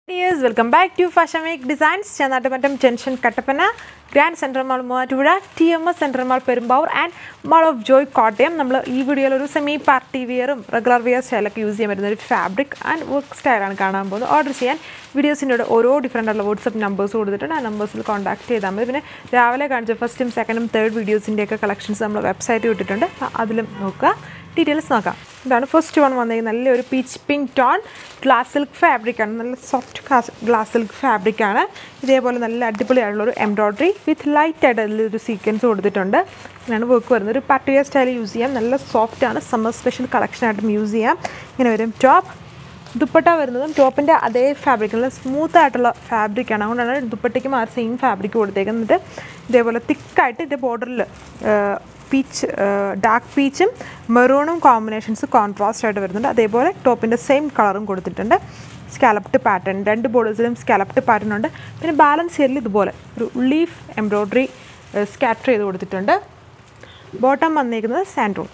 dears welcome back to fashion make designs Chennattumattam junction Kattappana grand central mall Muvattupuzha T M S central mall Perumbavoor and mall of joy Kottayam നമ്മൾ ഈ വീഡിയോയിൽ ഒരു semi party വിയറും regular wear സ്റ്റൈലൊക്കെ use ചെയ്യാൻ പറ്റുന്ന ഒരു ഫാബ്രിക് ആൻഡ് വർക്ക് സ്റ്റൈലാണ് കാണാൻ പോകുന്നത് ഓർഡർ ചെയ്യാൻ വീഡിയോസിൻ്റെ കൂടെ ഓരോ ഡിഫറെൻ്റ് ആയിട്ടുള്ള വാട്സപ്പ് നമ്പേഴ്സ് കൊടുത്തിട്ടുണ്ട് ആ നമ്പേഴ്സിൽ കോൺടാക്ട് ചെയ്താൽ മതി പിന്നെ രാവിലെ കാണിച്ച ഫസ്റ്റും സെക്കൻഡും തേർഡ് വീഡിയോസിൻ്റെയൊക്കെ കളക്ഷൻസ് നമ്മൾ വെബ്സൈറ്റ് വിട്ടിട്ടുണ്ട് അപ്പോൾ അതിലും നോക്കുക ഡീറ്റെയിൽസ് നോക്കാം ഇതാണ് ഫസ്റ്റ് വൺ വന്നിരിക്കുന്നത് നല്ലൊരു peach pink tone glass silk fabric ആണ് നല്ല സോഫ്റ്റ് ഗ്ലാസ് സിൽക്ക് ഫാബ്രിക് ആണ് ഇതേപോലെ നല്ല അടിപൊളിയായിട്ടുള്ളൊരു എംബ്രോയ്ഡറി വിത്ത് ലൈറ്റ് ആയിട്ട് അതിലൊരു സീക്വൻസ് കൊടുത്തിട്ടുണ്ട് ഇങ്ങനെയാണ് വർക്ക് വരുന്നത് ഒരു പാർട്ടി വെയർ സ്റ്റൈൽ യൂസ് ചെയ്യാം നല്ല സോഫ്റ്റ് ആണ് സമ്മർ സ്പെഷ്യൽ കളക്ഷനായിട്ടും യൂസ് ചെയ്യാം ഇങ്ങനെ വരും ടോപ്പ് ദുപ്പട്ട വരുന്നതും ടോപ്പിൻ്റെ അതേ ഫാബ്രിക് നല്ല സ്മൂത്ത് ആയിട്ടുള്ള ഫാബ്രിക്കാണ് അതുകൊണ്ടാണ് ദുപ്പട്ടയ്ക്കും ആ സെയിം ഫാബ്രിക് കൊടുത്തേക്കുന്നത് ഇതേപോലെ തിക്കായിട്ട് ഇതിൻ്റെ ബോർഡറിൽ പീച്ച് ഡാർക്ക് പീച്ചും മെറൂണും കോമ്പിനേഷൻസ് കോൺട്രാസ്റ്റ് ആയിട്ട് വരുന്നുണ്ട് അതേപോലെ ടോപ്പിൻ്റെ സെയിം കളറും കൊടുത്തിട്ടുണ്ട് സ്കാലപ്ഡ് പാറ്റേൺ രണ്ട് ബോർഡേഴ്സിലും സ്കാലപ്ഡ് പാറ്റേൺ ഉണ്ട് പിന്നെ ബാലൻസ് ചെയ്യലിൽ ഇതുപോലെ ഒരു ലീഫ് എംബ്രോയ്ഡറി സ്കാറ്റർ ചെയ്ത് കൊടുത്തിട്ടുണ്ട് ബോട്ടം വന്നിരിക്കുന്നത് സാൻഡ്രൂൺ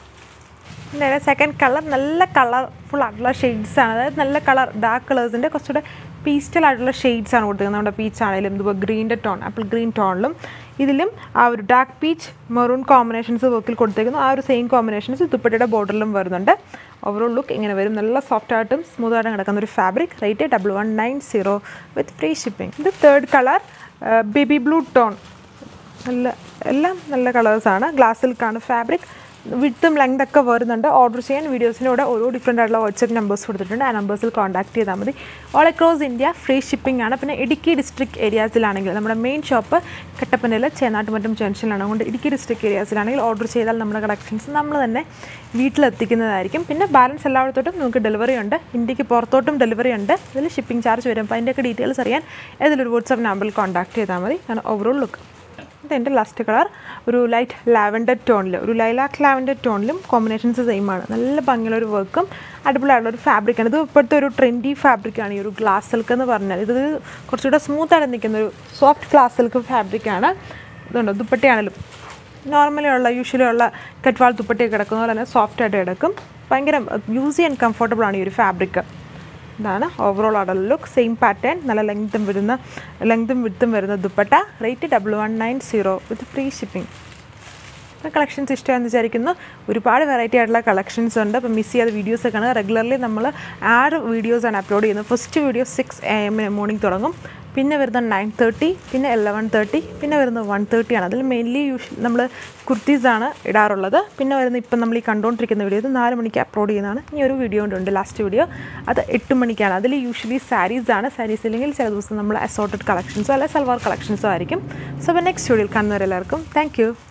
പിന്നെ സെക്കൻഡ് കളർ നല്ല കളർഫുൾ ആയിട്ടുള്ള ഷെയ്ഡ്സ് ആണ് അതായത് നല്ല കളർ ഡാർക്ക് കളേഴ്സിൻ്റെ കുറച്ചുകൂടെ പീസ്റ്റൽ ആയിട്ടുള്ള ഷെയ്ഡ്സ് ആണ് കൊടുത്തിരിക്കുന്നത് നമ്മുടെ പീച്ച് ആണെങ്കിലും ഇതുപോലെ ഗ്രീൻ്റെ ടോൺ ആപ്പിൾ ഗ്രീൻ ടോണിലും ഇതിലും ആ ഒരു ഡാർക്ക് പീച്ച് മെറൂൺ കോമ്പിനേഷൻസ് വർക്കിൽ കൊടുത്തേക്കുന്നു ആ ഒരു സെയിം കോമ്പിനേഷൻസ് ദുപ്പട്ടയുടെ ബോർഡറിലും വരുന്നുണ്ട് ഓവറോൾ ലുക്ക് ഇങ്ങനെ വരും നല്ല സോഫ്റ്റ് ആയിട്ടും സ്മൂത്ത് ആയിട്ടും കിടക്കുന്ന ഒരു fabric rate double one nine zero with free shipping ഇത് third colour baby blue tone നല്ല എല്ലാം നല്ല കളേഴ്സാണ് ഗ്ലാസ് സിൽക്കാണ് ഫാബ്രിക് വിട്ടും ലെങ്ത് ഒക്കെ വരുന്നുണ്ട് ഓർഡർ ചെയ്യാൻ വീഡിയോസിൻ്റെ കൂടെ ഓരോ ഡിഫറെൻ്റ് ആയിട്ടുള്ള വാട്സപ്പ് നമ്പേഴ്സ് കൊടുത്തിട്ടുണ്ട് ആ നമ്പേഴ്സിൽ കോൺടാക്ട് ചെയ്താൽ മതി all across India free shipping ആണ് പിന്നെ ഇടുക്കി ഡിസ്ട്രിക്ട് ഏരിയാസിലാണെങ്കിൽ നമ്മുടെ മെയിൻ ഷോപ്പ് കട്ടപ്പനയിൽ ചേന്നാട്ടുമറ്റം ജംഗ്ഷനിലാണ് അതുകൊണ്ട് ഇടുക്കി ഡിസ്ട്രിക്ട് ഏരിയാസിലാണെങ്കിൽ ഓർഡർ ചെയ്താൽ നമ്മുടെ കളക്ഷൻസ് നമ്മൾ തന്നെ വീട്ടിലെത്തിക്കുന്നതായിരിക്കും പിന്നെ ബാലൻസ് എല്ലായിടത്തോട്ടും നമുക്ക് ഡെലിവറി ഉണ്ട് ഇന്ത്യക്ക് പുറത്തോട്ടും ഡെലിവറി ഉണ്ട് ഇതിൽ ഷിപ്പിംഗ് ചാർജ് വരും അപ്പോൾ അതിൻ്റെയൊക്കെ ഡീറ്റെയിൽസ് അറിയാൻ ഏതൊരു വാട്സപ്പ് നമ്പറിൽ കോൺടാക്ട് ചെയ്താൽ മതി കാരണം ഓവറോൾ ലുക്ക് ഇതെൻ്റെ ലാസ്റ്റ് കളർ ഒരു ലൈറ്റ് ലാവൻഡർ ടോണിൽ ഒരു ലൈലാക്ക് ലാവൻഡർ ടോണിലും കോമ്പിനേഷൻസ് സെയിം ആണ് നല്ല ഭംഗിയുള്ള ഒരു വർക്കും അടിപൊളിയായിട്ടുള്ള ഒരു ഫാബ്രിക്കാണ് ഇത് ഇപ്പോഴത്തെ ഒരു ട്രെൻഡി ഫാബ്രിക്കാണ് ഈ ഒരു ഗ്ലാസ് സിൽക്ക് എന്ന് പറഞ്ഞാൽ ഇത് കുറച്ചുകൂടെ സ്മൂത്തായിട്ട് നിൽക്കുന്ന ഒരു സോഫ്റ്റ് ഗ്ലാസ് സിൽക്ക് ഫാബ്രിക്കാണ് ഇതുണ്ട് ദുപ്പട്ടയാണെങ്കിലും നോർമലി ഉള്ള യൂഷ്വലി ഉള്ള കെട്ട്വാൾ ദുപ്പട്ടയൊക്കെ കിടക്കുന്ന പോലെ തന്നെ സോഫ്റ്റ് ആയിട്ട് കിടക്കും ഭയങ്കര യൂസ് ചെയ്യാൻ കംഫർട്ടബിൾ ആണ് ഈ ഒരു ഫാബ്രിക് ഇതാണ് ഓവറോൾ ആയിട്ടുള്ള ലുക്ക് സെയിം പാറ്റേൺ നല്ല ലെങ്ത്തും വരുന്ന ലെങ്ത്തും വിടുത്തും വരുന്ന dupatta rate double one nine zero with free shipping collections ഇഷ്ടമാണെന്ന് വിചാരിക്കുന്നു ഒരുപാട് വെറൈറ്റി ആയിട്ടുള്ള കളക്ഷൻസ് ഉണ്ട് അപ്പോൾ മിസ് ചെയ്യാത്ത വീഡിയോസ് ഒക്കെ ആണ് റെഗുലർലി നമ്മൾ ആറ് വീഡിയോസാണ് അപ്ലോഡ് ചെയ്യുന്നത് ഫസ്റ്റ് വീഡിയോ സിക്സ് എ എമ്മിന് മോർണിംഗ് തുടങ്ങും പിന്നെ വരുന്നത് നയൻ തേർട്ടി പിന്നെ എലവൻ തേർട്ടി പിന്നെ വരുന്നത് വൺ തേർട്ടി ആണ് അതിൽ മെയിൻലി യൂഷ്വൽ നമ്മൾ കുർത്തീസാണ് ഇടാറുള്ളത് പിന്നെ വരുന്നത് ഇപ്പം നമ്മൾ ഈ കണ്ടുകൊണ്ടിരിക്കുന്ന വീഡിയോ ഇത് നാല് മണിക്ക് അപ്ലോഡ് ചെയ്യുന്നതാണ് ഈ ഒരു വീഡിയോ ഉണ്ട് ലാസ്റ്റ് വീഡിയോ അത് എട്ട് മണിക്കാണ് അതിൽ യൂഷ്വലി സാരീസ് ആണ് സാരീസ് ഇല്ലെങ്കിൽ ചില ദിവസം നമ്മൾ അസോർട്ടഡ് കളക്ഷൻസോ അല്ലെങ്കിൽ സൽവാർ കളക്ഷൻസോ ആയിരിക്കും സോ അപ്പോൾ നെക്സ്റ്റ് വീഡിയോയിൽ കാണുന്നവരെല്ലാവർക്കും താങ്ക് യു